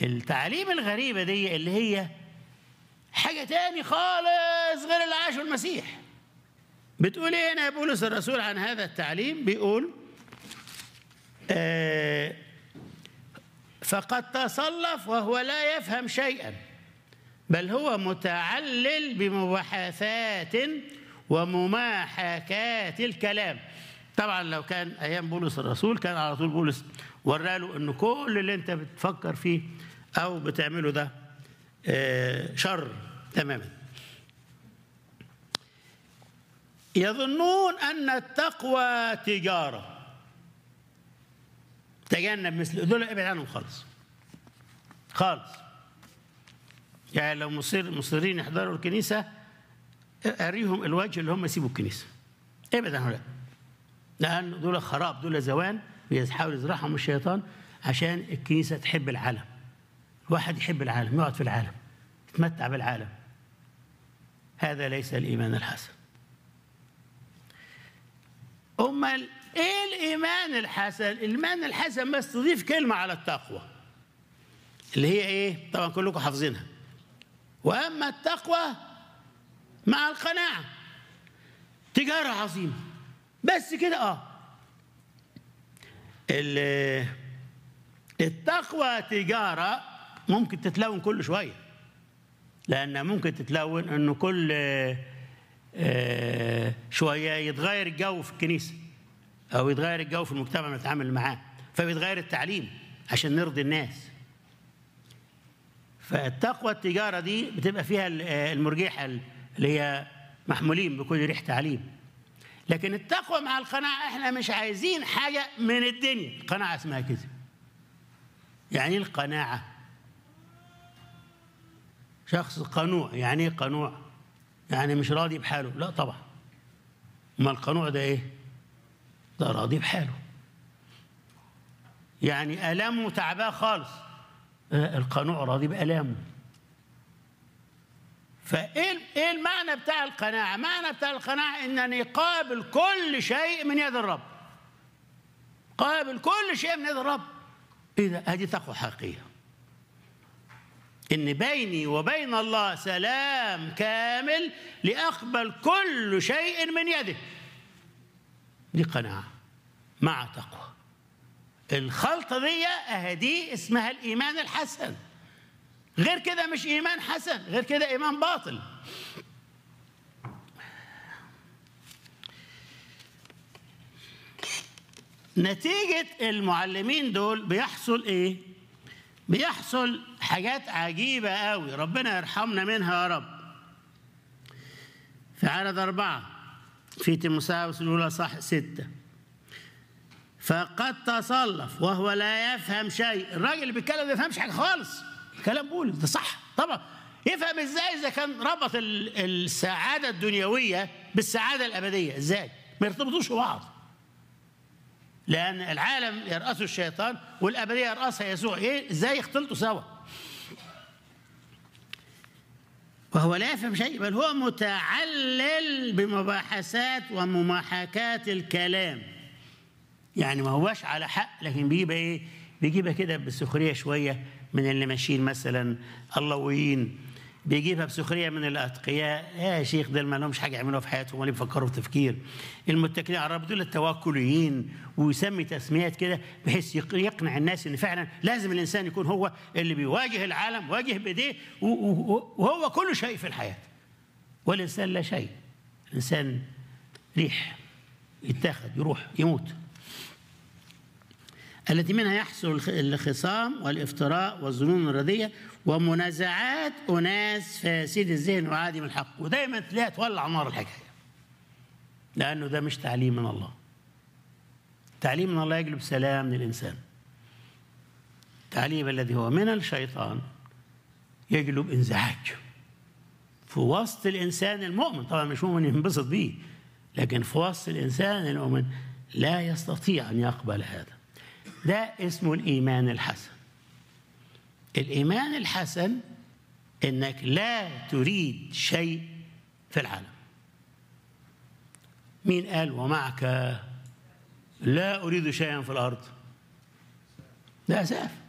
التعاليم الغريبة دي اللي هي حاجة تاني خالص غير اللي عاشه المسيح بتقول ايه هنا بولس الرسول عن هذا التعليم بيقول آه فقد تصلف وهو لا يفهم شيئا بل هو متعلل بمباحثات ومماحكات الكلام طبعا لو كان ايام بولس الرسول كان على طول بولس وراله ان كل اللي انت بتفكر فيه او بتعمله ده آه شر تماما يظنون ان التقوى تجاره تجنب مثل دول ابعد عنهم خالص خالص يعني لو مصر مصرين يحضروا الكنيسه اريهم الوجه اللي هم يسيبوا الكنيسه ابعد عنهم لان دول خراب دول زوان بيحاول يزرعهم الشيطان عشان الكنيسه تحب العالم الواحد يحب العالم يقعد في العالم يتمتع بالعالم هذا ليس الايمان الحسن امال ايه الايمان الحسن الايمان الحسن بس تضيف كلمه على التقوى اللي هي ايه طبعا كلكم حافظينها واما التقوى مع القناعه تجاره عظيمه بس كده اه التقوى تجاره ممكن تتلون كل شويه لان ممكن تتلون انه كل شويه يتغير الجو في الكنيسه او يتغير الجو في المجتمع اللي نتعامل معاه فبيتغير التعليم عشان نرضي الناس فالتقوى التجاره دي بتبقى فيها المرجحه اللي هي محمولين بكل ريح تعليم لكن التقوى مع القناعه احنا مش عايزين حاجه من الدنيا القناعه اسمها كده يعني القناعه شخص قنوع يعني ايه قنوع يعني مش راضي بحاله لا طبعا ما القنوع ده ايه ده راضي بحاله يعني آلامه تعباه خالص القنوع راضي بآلامه فايه ايه المعنى بتاع القناعه؟ معنى بتاع القناعه انني قابل كل شيء من يد الرب. قابل كل شيء من يد الرب. ايه ده؟ هذه تقوى حقيقيه. ان بيني وبين الله سلام كامل لاقبل كل شيء من يده. دي قناعه مع تقوى. الخلطه دي اهدي اسمها الايمان الحسن. غير كده مش ايمان حسن غير كده ايمان باطل نتيجة المعلمين دول بيحصل ايه؟ بيحصل حاجات عجيبة قوي ربنا يرحمنا منها يا رب في عدد أربعة في تيموساوس الأولى صح ستة فقد تصلف وهو لا يفهم شيء الراجل اللي بيتكلم ما يفهمش حاجة خالص كلام بولس ده صح طبعا يفهم ازاي اذا كان ربط السعاده الدنيويه بالسعاده الابديه ازاي ما يرتبطوش ببعض لان العالم يرأسه الشيطان والابديه يرأسها يسوع ايه ازاي يختلطوا سوا وهو لا يفهم شيء بل هو متعلل بمباحثات ومماحكات الكلام يعني ما هواش على حق لكن بيجيبها ايه بيجيبها كده بسخريه شويه من اللي ماشيين مثلا اللويين بيجيبها بسخريه من الاتقياء يا شيخ دول ما لهمش حاجه يعملوها في حياتهم ولا بيفكروا في تفكير المتكلين على الرب دول التوكليين ويسمي تسميات كده بحيث يقنع الناس ان فعلا لازم الانسان يكون هو اللي بيواجه العالم واجه بايديه وهو كل شيء في الحياه والانسان لا شيء الانسان ريح يتاخد يروح يموت التي منها يحصل الخصام والافتراء والظنون الردية ومنازعات أناس فاسد الذهن وعادم الحق ودايما تلاقيها تولع نار الحكاية لأنه ده مش تعليم من الله تعليم من الله يجلب سلام للإنسان التعليم الذي هو من الشيطان يجلب انزعاج في وسط الإنسان المؤمن طبعا مش مؤمن ينبسط بيه لكن في وسط الإنسان المؤمن لا يستطيع أن يقبل هذا ده اسمه الإيمان الحسن الإيمان الحسن إنك لا تريد شيء في العالم مين قال ومعك لا أريد شيئا في الأرض ده أساف